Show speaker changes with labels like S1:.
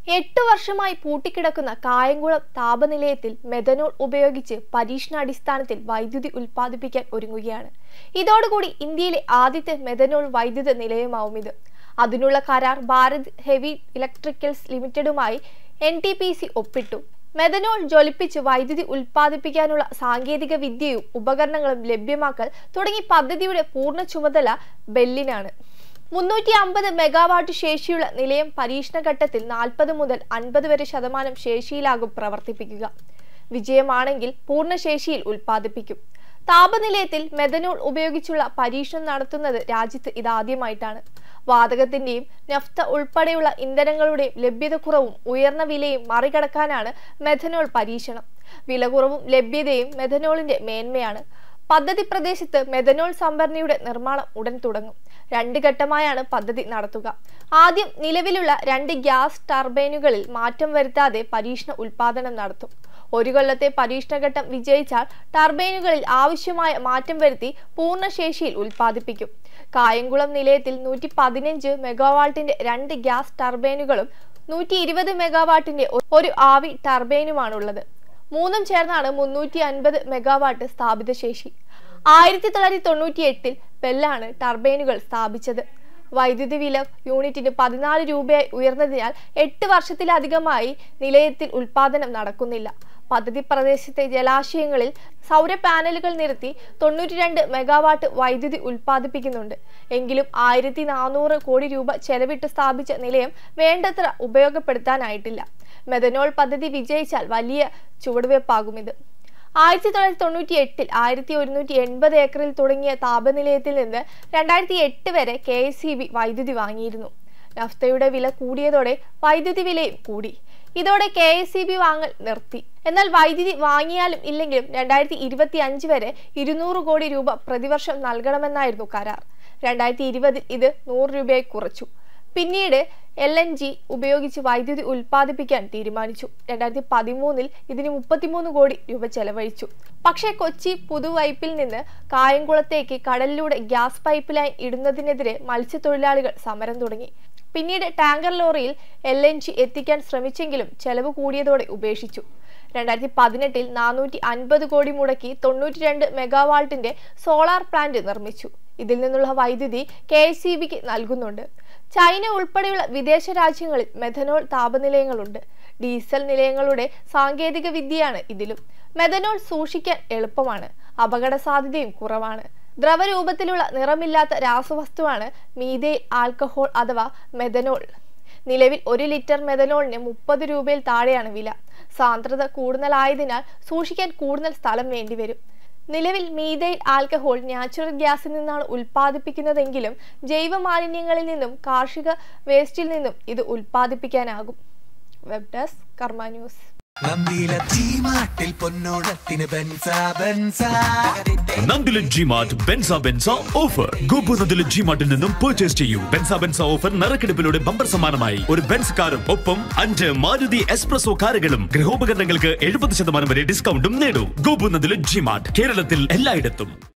S1: എട്ടു വർഷമായി പൂട്ടിക്കിടക്കുന്ന കായംകുളം താപനിലയത്തിൽ മെഥനോൾ ഉപയോഗിച്ച് പരീക്ഷണാടിസ്ഥാനത്തിൽ വൈദ്യുതി ഉൽപ്പാദിപ്പിക്കാൻ ഒരുങ്ങുകയാണ് ഇതോടുകൂടി ഇന്ത്യയിലെ ആദ്യത്തെ മെഥനോൾ വൈദ്യുത നിലയമാവും ഇത് അതിനുള്ള കരാർ ഭാരത് ഹെവി ഇലക്ട്രിക്കൽസ് ലിമിറ്റഡുമായി എൻ ടി പി സി ഒപ്പിട്ടു മെഥനോൾ ജ്വലിപ്പിച്ച് വൈദ്യുതി ഉൽപ്പാദിപ്പിക്കാനുള്ള സാങ്കേതിക വിദ്യയും ഉപകരണങ്ങളും ലഭ്യമാക്കൽ തുടങ്ങി പദ്ധതിയുടെ പൂർണ്ണ ചുമതല ബെല്ലിനാണ് മുന്നൂറ്റി അമ്പത് മെഗാവാട്ട് ശേഷിയുള്ള നിലയം പരീക്ഷണഘട്ടത്തിൽ നാൽപ്പത് മുതൽ അൻപത് വരെ ശതമാനം ശേഷിയിലാകും പ്രവർത്തിപ്പിക്കുക വിജയമാണെങ്കിൽ പൂർണ്ണശേഷിയിൽ ഉൽപ്പാദിപ്പിക്കും താപനിലയത്തിൽ മെഥനോൾ ഉപയോഗിച്ചുള്ള പരീക്ഷണം നടത്തുന്നത് രാജ്യത്ത് ഇതാദ്യമായിട്ടാണ് വാതകത്തിന്റെയും നഫ്ത ഉൾപ്പെടെയുള്ള ഇന്ധനങ്ങളുടെയും ലഭ്യതക്കുറവും ഉയർന്ന വിലയും മറികടക്കാനാണ് മെഥനോൾ പരീക്ഷണം വില കുറവും ലഭ്യതയും മെഥനോളിന്റെ മേന്മയാണ് പദ്ധതി പ്രദേശത്ത് മെഥനോൾ സംഭരണിയുടെ നിർമ്മാണം ഉടൻ തുടങ്ങും രണ്ട് ഘട്ടമായാണ് പദ്ധതി നടത്തുക ആദ്യം നിലവിലുള്ള രണ്ട് ഗ്യാസ് ടർബൈനുകളിൽ മാറ്റം വരുത്താതെ പരീക്ഷണ ഉൽപാദനം നടത്തും ഒരു കൊല്ലത്തെ പരീക്ഷണഘട്ടം വിജയിച്ചാൽ ടർബൈനുകളിൽ ആവശ്യമായ മാറ്റം വരുത്തി പൂർണ്ണശേഷിയിൽ ഉൽപ്പാദിപ്പിക്കും കായംകുളം നിലയത്തിൽ നൂറ്റി പതിനഞ്ച് മെഗാവാട്ടിന്റെ രണ്ട് ഗ്യാസ് ടർബൈനുകളും നൂറ്റി ഇരുപത് മെഗാവാട്ടിന്റെ ഒരു ആവി ടർബൈനുമാണുള്ളത് മൂന്നും ചേർന്നാണ് മുന്നൂറ്റി അൻപത് മെഗാവാട്ട് സ്ഥാപിത ശേഷി ആയിരത്തി തൊള്ളായിരത്തി തൊണ്ണൂറ്റി എട്ടിൽ ബെല്ലാണ് ടർബൈനുകൾ സ്ഥാപിച്ചത് വൈദ്യുതി വില യൂണിറ്റിന് പതിനാല് രൂപയായി ഉയർന്നതിനാൽ എട്ട് വർഷത്തിലധികമായി നിലയത്തിൽ ഉൽപാദനം നടക്കുന്നില്ല പദ്ധതി പ്രദേശത്തെ ജലാശയങ്ങളിൽ സൗര പാനലുകൾ നിരത്തി തൊണ്ണൂറ്റി രണ്ട് മെഗാവാട്ട് വൈദ്യുതി ഉൽപ്പാദിപ്പിക്കുന്നുണ്ട് എങ്കിലും ആയിരത്തി നാനൂറ് കോടി രൂപ ചെലവിട്ട് സ്ഥാപിച്ച നിലയം വേണ്ടത്ര ഉപയോഗപ്പെടുത്താനായിട്ടില്ല മെഥനോൾ പദ്ധതി വിജയിച്ചാൽ വലിയ ചുവടുവയ്പ്പാകും ഇത് ആയിരത്തി തൊള്ളായിരത്തി തൊണ്ണൂറ്റി എട്ടിൽ ആയിരത്തി ഒരുന്നൂറ്റി എൺപത് ഏക്കറിൽ തുടങ്ങിയ താപനിലയത്തിൽ നിന്ന് രണ്ടായിരത്തി എട്ട് വരെ കെ എസ് സി ബി വൈദ്യുതി വാങ്ങിയിരുന്നു നഫ്തയുടെ വില കൂടിയതോടെ വൈദ്യുതി വിലയും കൂടി ഇതോടെ കെ എസ് സി ബി വാങ്ങൽ നിർത്തി എന്നാൽ വൈദ്യുതി വാങ്ങിയാലും ഇല്ലെങ്കിലും രണ്ടായിരത്തി ഇരുപത്തി അഞ്ച് വരെ ഇരുന്നൂറ് കോടി രൂപ പ്രതിവർഷം നൽകണമെന്നായിരുന്നു കരാർ രണ്ടായിരത്തി ഇരുപതിൽ ഇത് നൂറ് രൂപയായി കുറച്ചു പിന്നീട് എൽ എൻ ജി ഉപയോഗിച്ച് വൈദ്യുതി ഉൽപ്പാദിപ്പിക്കാൻ തീരുമാനിച്ചു രണ്ടായിരത്തി പതിമൂന്നിൽ ഇതിന് മുപ്പത്തിമൂന്ന് കോടി രൂപ ചെലവഴിച്ചു പക്ഷേ കൊച്ചി പുതുവൈപ്പിൽ നിന്ന് കായംകുളത്തേക്ക് കടലിലൂടെ ഗ്യാസ് പൈപ്പ് ലൈൻ ഇടുന്നതിനെതിരെ മത്സ്യത്തൊഴിലാളികൾ സമരം തുടങ്ങി പിന്നീട് ടാങ്കർ ലോറിയിൽ എൽ എൻ ജി എത്തിക്കാൻ ശ്രമിച്ചെങ്കിലും ചെലവ് കൂടിയതോടെ ഉപേക്ഷിച്ചു രണ്ടായിരത്തി പതിനെട്ടിൽ നാനൂറ്റി അൻപത് കോടി മുടക്കി തൊണ്ണൂറ്റി രണ്ട് മെഗാവാൾട്ടിന്റെ സോളാർ പ്ലാന്റ് നിർമ്മിച്ചു ഇതിൽ നിന്നുള്ള വൈദ്യുതി കെ എസ് സി ബിക്ക് നൽകുന്നുണ്ട് ചൈന ഉൾപ്പെടെയുള്ള വിദേശ രാജ്യങ്ങളിൽ മെഥനോൾ താപനിലയങ്ങളുണ്ട് ഡീസൽ നിലയങ്ങളുടെ സാങ്കേതിക വിദ്യയാണ് ഇതിലും മെഥനോൾ സൂക്ഷിക്കാൻ എളുപ്പമാണ് അപകട സാധ്യതയും കുറവാണ് ദ്രവരൂപത്തിലുള്ള നിറമില്ലാത്ത രാസവസ്തുവാണ് മീതേൽ ആൽക്കഹോൾ അഥവാ മെഥനോൾ നിലവിൽ ഒരു ലിറ്റർ മെഥനോളിന് മുപ്പത് രൂപയിൽ താഴെയാണ് വില സാന്ദ്രത കൂടുതലായതിനാൽ സൂക്ഷിക്കാൻ കൂടുതൽ സ്ഥലം വേണ്ടിവരും നിലവിൽ മീതൈൽ ആൽക്കഹോൾ നാച്ചുറൽ ഗ്യാസിൽ നിന്നാണ് ഉൽപ്പാദിപ്പിക്കുന്നതെങ്കിലും ജൈവ മാലിന്യങ്ങളിൽ നിന്നും കാർഷിക വേസ്റ്റിൽ നിന്നും ഇത് ഉൽപ്പാദിപ്പിക്കാനാകും വെബ് ഡെസ്ക് കർമ്മ ന്യൂസ്
S2: നന്ദിയിലെ ചീമാട്ടിൽ പൊന്നോണത്തിന് ബെൻസ ബെൻസ
S3: നന്ദില ജിമാർട്ട് ബെൻസ ബെൻസ ഓഫർ ഗോപു നന്ദില ജിമാർട്ടിൽ നിന്നും പർച്ചേസ് ചെയ്യൂ ബെൻസ ബെൻസ ഓഫർ നറുക്കെടുപ്പിലൂടെ ബമ്പർ സമ്മാനമായി ഒരു ബെൻസ് കാറും ഒപ്പം അഞ്ച് മാരുതി എക്സ്പ്രസോ കാറുകളും ഗൃഹോപകരണങ്ങൾക്ക് എഴുപത് ശതമാനം വരെ ഡിസ്കൗണ്ടും നേടൂ ഗോപു നന്ദില ജിമാർട്ട് കേരളത്തിൽ എല്ലായിടത്തും